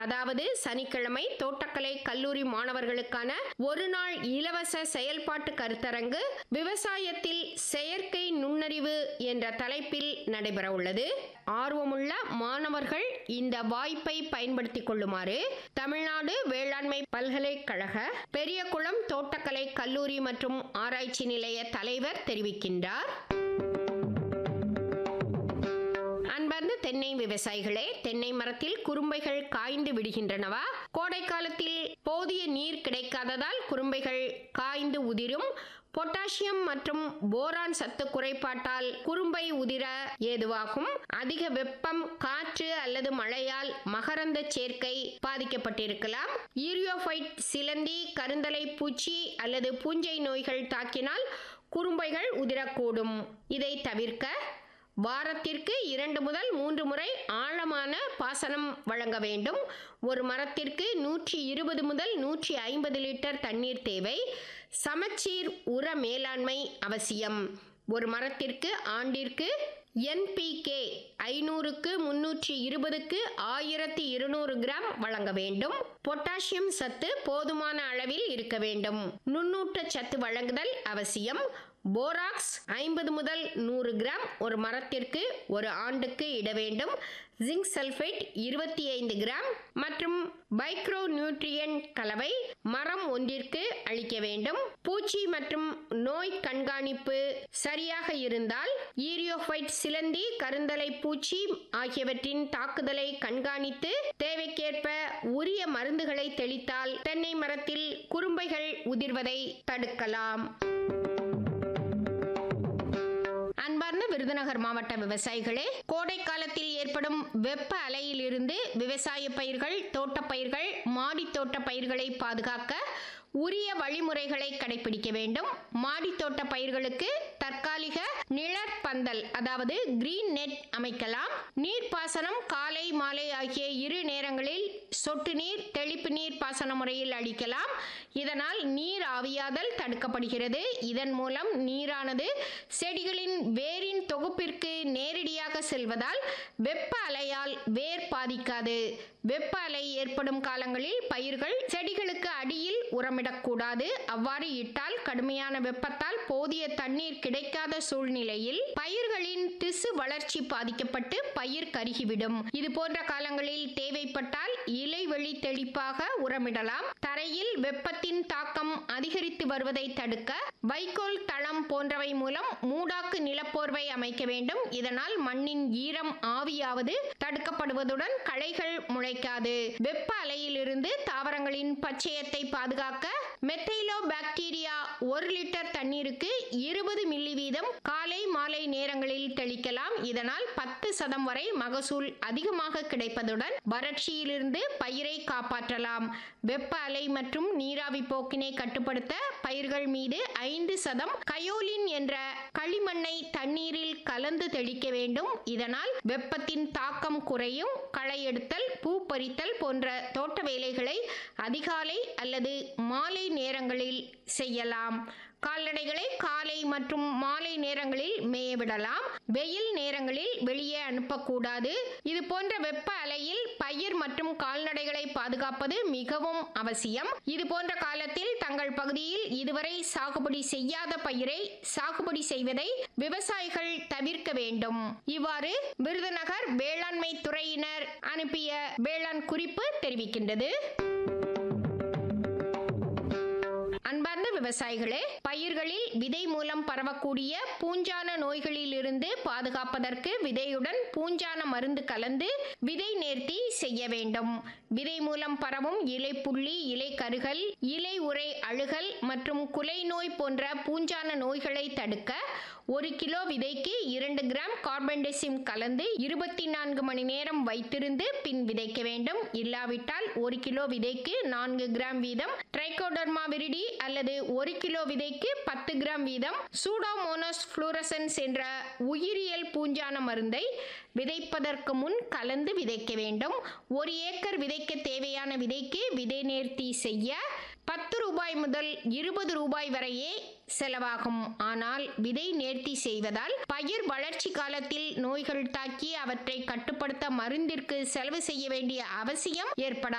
அதாவது சனிக்கிழமை தோட்டக்கலை கல்லூரி மாணவர்களுக்கான ஒரு நாள் இலவச செயல்பாட்டு கருத்தரங்கு விவசாயத்தில் செயற்கை நுண்ணறிவு என்ற தலைப்பில் நடைபெற உள்ளது ஆர்வமுள்ள மாணவர்கள் இந்த வாய்ப்பை பயன்படுத்திக் கொள்ளுமாறு தமிழ்நாடு வேளாண்மை பல்கலைக்கழக பெரியகுளம் தோட்டக்கலை கல்லூரி மற்றும் ஆராய்ச்சி நிலைய தலைவர் தெரிவிக்கின்றார் அன்பார்ந்த தென்னை விவசாயிகளே தென்னை மரத்தில் குறும்பைகள் காய்ந்து விடுகின்றனவா கோடை காலத்தில் போதிய நீர் கிடைக்காததால் குறும்பைகள் காய்ந்து உதிரும் பொட்டாசியம் மற்றும் போரான் சத்து குறைபாட்டால் குறும்பை உதிர ஏதுவாகும் அதிக வெப்பம் காற்று அல்லது மழையால் மகரந்த சேர்க்கை பாதிக்கப்பட்டிருக்கலாம் ஈரியோஃபைட் சிலந்தி கருந்தலை பூச்சி அல்லது பூஞ்சை நோய்கள் தாக்கினால் குறும்பைகள் உதிரக்கூடும் இதை தவிர்க்க வாரத்திற்கு இரண்டு முதல் மூன்று முறை ஆழமான பாசனம் வழங்க வேண்டும் ஒரு மரத்திற்கு நூற்றி இருபது முதல் நூற்றி ஐம்பது லிட்டர் தண்ணீர் தேவை சமச்சீர் உர மேலாண்மை அவசியம் ஒரு மரத்திற்கு ஆண்டிற்கு என்பிகே ஐநூறுக்கு முன்னூற்றி இருபதுக்கு ஆயிரத்தி இருநூறு கிராம் வழங்க வேண்டும் பொட்டாசியம் சத்து போதுமான அளவில் இருக்க வேண்டும் நுண்ணூட்ட சத்து வழங்குதல் அவசியம் போராக்ஸ் ஐம்பது முதல் நூறு கிராம் ஒரு மரத்திற்கு ஒரு ஆண்டுக்கு இட வேண்டும் ஜிங்க் சல்ஃபேட் இருபத்தி ஐந்து கிராம் மற்றும் மைக்ரோ நியூட்ரியன் கலவை மரம் ஒன்றிற்கு அளிக்க வேண்டும் பூச்சி மற்றும் நோய் கண்காணிப்பு சரியாக இருந்தால் ஈரியோஃபைட் சிலந்தி கருந்தலை பூச்சி ஆகியவற்றின் தாக்குதலை கண்காணித்து தேவைக்கேற்ப உரிய மருந்துகளை தெளித்தால் தென்னை மரத்தில் குறும்பைகள் உதிர்வதை தடுக்கலாம் அன்பார்ந்த விருதுநகர் மாவட்ட விவசாயிகளே கோடை காலத்தில் ஏற்படும் வெப்ப அலையிலிருந்து விவசாய பயிர்கள் தோட்டப்பயிர்கள் மாடி தோட்ட பயிர்களை பாதுகாக்க உரிய வழிமுறைகளை கடைபிடிக்க வேண்டும் மாடி தோட்ட பயிர்களுக்கு தற்காலிக நிழற்பந்தல் அதாவது கிரீன் நெட் அமைக்கலாம் நீர்ப்பாசனம் காலை மாலை ஆகிய இரு நேரங்களில் சொட்டு நீர் தெளிப்பு நீர் பாசன முறையில் அளிக்கலாம் இதனால் நீர் ஆவியாதல் தடுக்கப்படுகிறது இதன் மூலம் நீரானது செடிகளின் வேரின் தொகுப்பிற்கு நேரடியாக செல்வதால் வெப்ப அலையால் வேர் பாதிக்காது வெப்ப அலை ஏற்படும் காலங்களில் பயிர்கள் செடிகளுக்கு அடியில் உரமிடக்கூடாது அவ்வாறு இட்டால் கடுமையான வெப்பத்தால் போதிய தண்ணீர் கிடைக்காத சூழ்நிலையில் பயிர்களின் திசு வளர்ச்சி பாதிக்கப்பட்டு பயிர் கருகிவிடும் இது போன்ற காலங்களில் தேவைப்பட்டால் இலைவெளி தெளிப்பாக உரமிடலாம் தரையில் வெப்பத்தின் தாக்கம் அதிகரித்து வருவதை தடுக்க வைக்கோல் தளம் போன்றவை மூலம் மூடாக்கு நிலப்போர்வை அமைக்க வேண்டும் இதனால் மண்ணின் ஈரம் ஆவியாவது தடுக்கப்படுவதுடன் களைகள் முளைக்காது வெப்ப அலையிலிருந்து தாவரங்களின் பச்சையத்தை பாதுகாக்க மெத்தைலோ பாக்டீரியா ஒரு லிட்டர் தண்ணீருக்கு இருபது மில்லி வீதம் காலை மாலை நேரங்களில் தெளிக்கலாம் இதனால் பத்து சதம் வரை மகசூல் அதிகமாக கிடைப்பதுடன் வறட்சியிலிருந்து பயிரை காப்பாற்றலாம் வெப்ப அலை மற்றும் நீராவி போக்கினை கட்டுப்படுத்த பயிர்கள் மீது ஐந்து சதம் கயோலின் என்ற களிமண்ணை தண்ணீரில் கலந்து தெளிக்க வேண்டும் இதனால் வெப்பத்தின் தாக்கம் குறையும் களை எடுத்தல் பூ பறித்தல் போன்ற தோட்ட வேலைகளை அதிகாலை அல்லது மாலை நேரங்களில் செய்யலாம் கால்நடைகளை காலை மற்றும் மாலை நேரங்களில் மேயவிடலாம் வெயில் நேரங்களில் வெளியே அனுப்பக்கூடாது இது போன்ற வெப்ப அலையில் பயிர் மற்றும் கால்நடைகளை பாதுகாப்பது மிகவும் அவசியம் இது போன்ற காலத்தில் தங்கள் பகுதியில் இதுவரை சாகுபடி செய்யாத பயிரை சாகுபடி செய்வதை விவசாயிகள் தவிர்க்க வேண்டும் இவ்வாறு விருதுநகர் வேளாண்மை துறையினர் அனுப்பிய வேளாண் குறிப்பு தெரிவிக்கின்றது அன்பார்ந்த விவசாயிகளே பயிர்களில் விதை மூலம் பரவக்கூடிய பூஞ்சான நோய்களில் இருந்து பாதுகாப்பதற்கு விதையுடன் பூஞ்சான மருந்து கலந்து விதை நேர்த்தி செய்ய வேண்டும் விதை மூலம் பரவும் இலை புள்ளி இலை கருகல் இலை உரை அழுகல் மற்றும் குலை நோய் போன்ற பூஞ்சான நோய்களை தடுக்க ஒரு கிலோ விதைக்கு இரண்டு கிராம் கார்பன்டெசிம் கலந்து இருபத்தி நான்கு மணி நேரம் வைத்திருந்து பின் விதைக்க வேண்டும் இல்லாவிட்டால் ஒரு கிலோ விதைக்கு நான்கு கிராம் வீதம் ட்ரைகோடர்மா விரிடி அல்லது ஒரு கிலோ விதைக்கு பத்து கிராம் வீதம் சூடோமோனஸ் ஃப்ளூரசன்ஸ் என்ற உயிரியல் பூஞ்சான மருந்தை விதைப்பதற்கு முன் கலந்து விதைக்க வேண்டும் ஒரு ஏக்கர் விதைக்க தேவையான விதைக்கு விதை நேர்த்தி செய்ய பத்து ரூபாய் ரூபாய் முதல் இருபது ரூபாய் வரையே செலவாகும் ஆனால் விதை நேர்த்தி செய்வதால் பயிர் வளர்ச்சி காலத்தில் நோய்கள் தாக்கி அவற்றை கட்டுப்படுத்த மருந்திற்கு செலவு செய்ய வேண்டிய அவசியம் ஏற்படாது